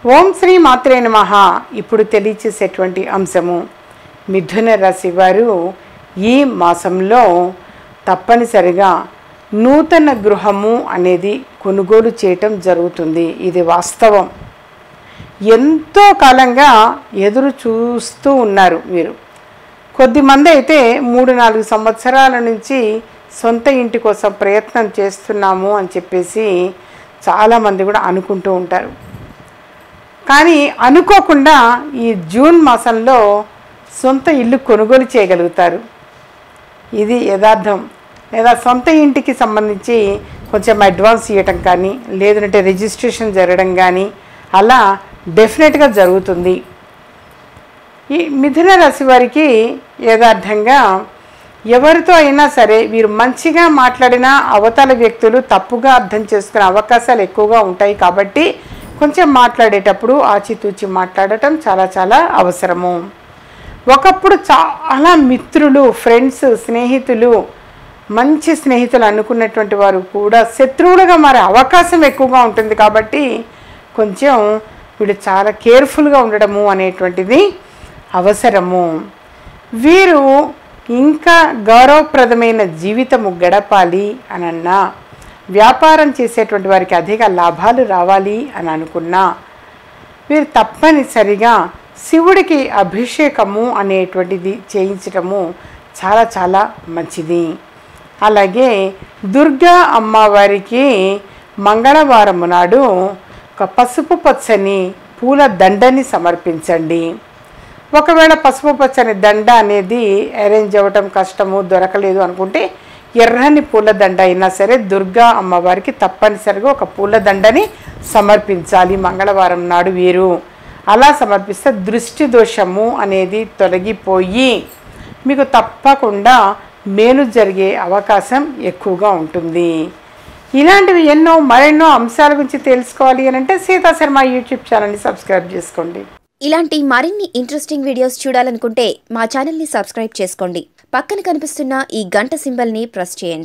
ఓం శ్రీ మాత్రే నమః ఇప్పుడు తెలియచేసేటువంటి అంశము మిథున రాశి వారు ఈ మాసంలో తప్పనిసరిగా నూతన గృహము అనేది కొనుగోలు చేయటం జరుగుతుంది ఇది వాస్తవం ఎంతో కాలంగా ఎదురు చూస్తూ ఉన్నారు మీరు కొద్దిమంది అయితే మూడు నాలుగు సంవత్సరాల నుంచి సొంత ఇంటి కోసం ప్రయత్నం చేస్తున్నాము అని చెప్పేసి చాలామంది కూడా అనుకుంటూ ఉంటారు కానీ అనుకోకుండా ఈ జూన్ మాసంలో సొంత ఇల్లు కొనుగోలు చేయగలుగుతారు ఇది యథార్థం లేదా సొంత ఇంటికి సంబంధించి కొంచెం అడ్వాన్స్ ఇవ్వటం కానీ లేదంటే రిజిస్ట్రేషన్ జరగడం కానీ అలా డెఫినెట్గా జరుగుతుంది ఈ మిథున రాశి వారికి యథార్థంగా ఎవరితో అయినా సరే వీరు మంచిగా మాట్లాడినా అవతల వ్యక్తులు తప్పుగా అర్థం చేసుకునే అవకాశాలు ఎక్కువగా ఉంటాయి కాబట్టి కొంచెం మాట్లాడేటప్పుడు ఆచితూచి మాట్లాడటం చాలా చాలా అవసరము ఒకప్పుడు చాలా మిత్రులు ఫ్రెండ్స్ స్నేహితులు మంచి స్నేహితులు అనుకున్నటువంటి వారు కూడా శత్రువులుగా మారే అవకాశం ఎక్కువగా ఉంటుంది కాబట్టి కొంచెం వీడు చాలా కేర్ఫుల్గా ఉండడము అనేటువంటిది అవసరము వీరు ఇంకా గౌరవప్రదమైన జీవితము గడపాలి అని అన్నా వ్యాపారం చేసేటువంటి వారికి అధిక లాభాలు రావాలి అని అనుకున్నా వీరు తప్పనిసరిగా శివుడికి అభిషేకము అనేటువంటిది చేయించటము చాలా చాలా మంచిది అలాగే దుర్గా అమ్మవారికి మంగళవారం నాడు ఒక పసుపు పచ్చని పూల దండని సమర్పించండి ఒకవేళ పసుపు పచ్చని దండ అనేది అరేంజ్ అవ్వటం కష్టము దొరకలేదు అనుకుంటే ఎర్రని పూల దండ అయినా సరే దుర్గా అమ్మవారికి తప్పనిసరిగా ఒక పూల దండని సమర్పించాలి మంగళవారం నాడు వీరు అలా సమర్పిస్తే దృష్టి దోషము అనేది తొలగిపోయి మీకు తప్పకుండా మేలు జరిగే అవకాశం ఎక్కువగా ఉంటుంది ఇలాంటివి ఎన్నో మరెన్నో అంశాల గురించి తెలుసుకోవాలి అని అంటే సీతా శర్మ యూట్యూబ్ ఛానల్ని సబ్స్క్రైబ్ చేసుకోండి ఇలాంటి మరిన్ని ఇంట్రెస్టింగ్ వీడియోస్ చూడాలనుకుంటే మా ఛానల్ని సబ్స్క్రైబ్ చేసుకోండి పక్కన కనిపిస్తున్న ఈ గంట సింబల్ని ప్రెస్ చేయండి